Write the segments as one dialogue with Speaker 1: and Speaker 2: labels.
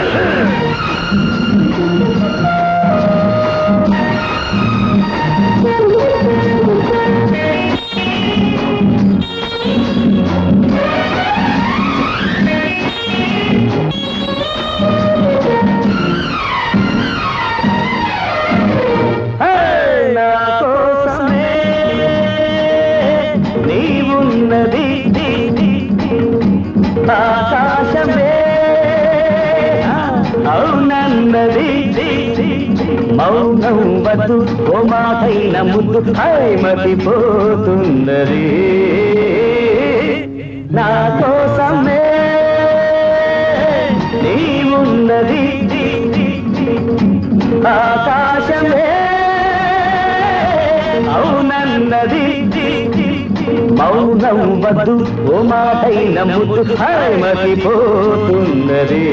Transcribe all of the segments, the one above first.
Speaker 1: నా కోసమే నీవున్నది ఆకాశమే అవునన్నది మౌనం వద్దు ఓ మాటైన ముద్దు హై మతిపోతున్నది నా కోసమే నీవున్నది ఆకాశమే అవునన్నది మౌనం వద్దు ఓ మాటైన ముద్దు హై మతిపోతున్నది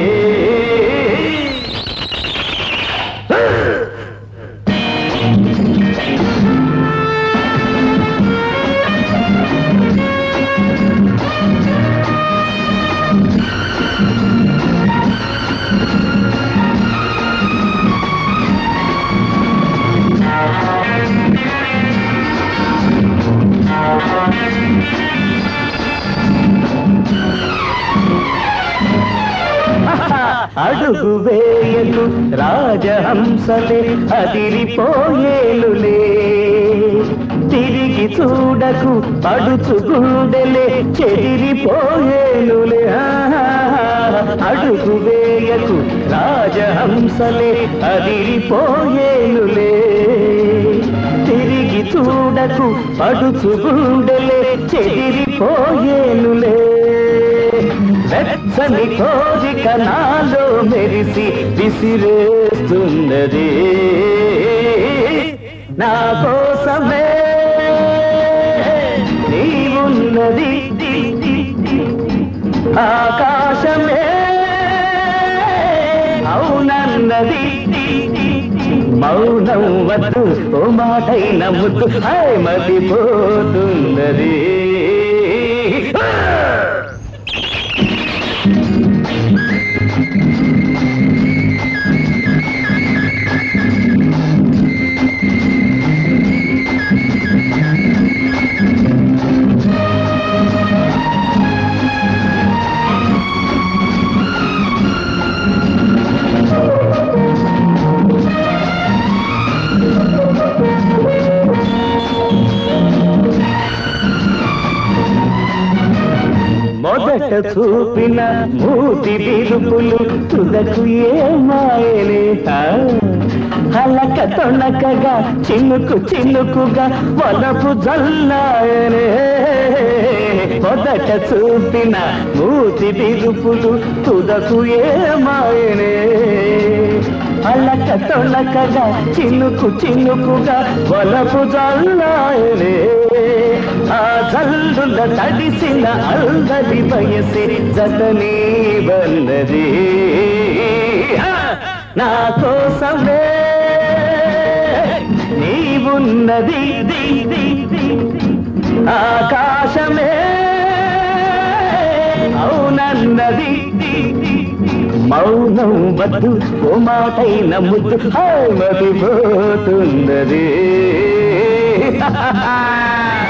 Speaker 1: అడుగు వేయలు రాజహంసలే అదిరిపోయేలులే తిరిగి చూడకు పడుచు గుండెలే చెదిరిపోయేలులే ఆహా. అడుగు వేయకు రాజహంసలే అదిరిపోయేలులే తిరిగి చూడకు పడుచు గుండెలే చెదిరిపోయేలులే వెచ్చని కోరిక నాలో మెరిసి విసిరేస్తున్నది నా కోసమే నీవున్నది ఆకాశమే అవునన్నది మౌనం వద్దు ఓ మాటైన ముద్దు హై మతిపోతున్నది మొదట చూపిన మూతి విరుపులు తుదకు ఏమాయలే ఆ? హలక తొణకగా చినుకు చినుకుగా వలపు జల్లాయనే మొదట చూపిన మూతి విరుపులు తుదకు ఏమాయనే అలక తొణకగా చినుకు చినుకుగా వలపు జల్లాయనే ఆ జల్లుల తడిసిన అల్దరి వయసి జతనీ వన్నది ఆ, నా కోసమే నీవున్నది ఆకాశమే అవునన్నది మౌనం వద్దు ఓ మాటైన ముద్దు హాయ్ మతిపోతున్నది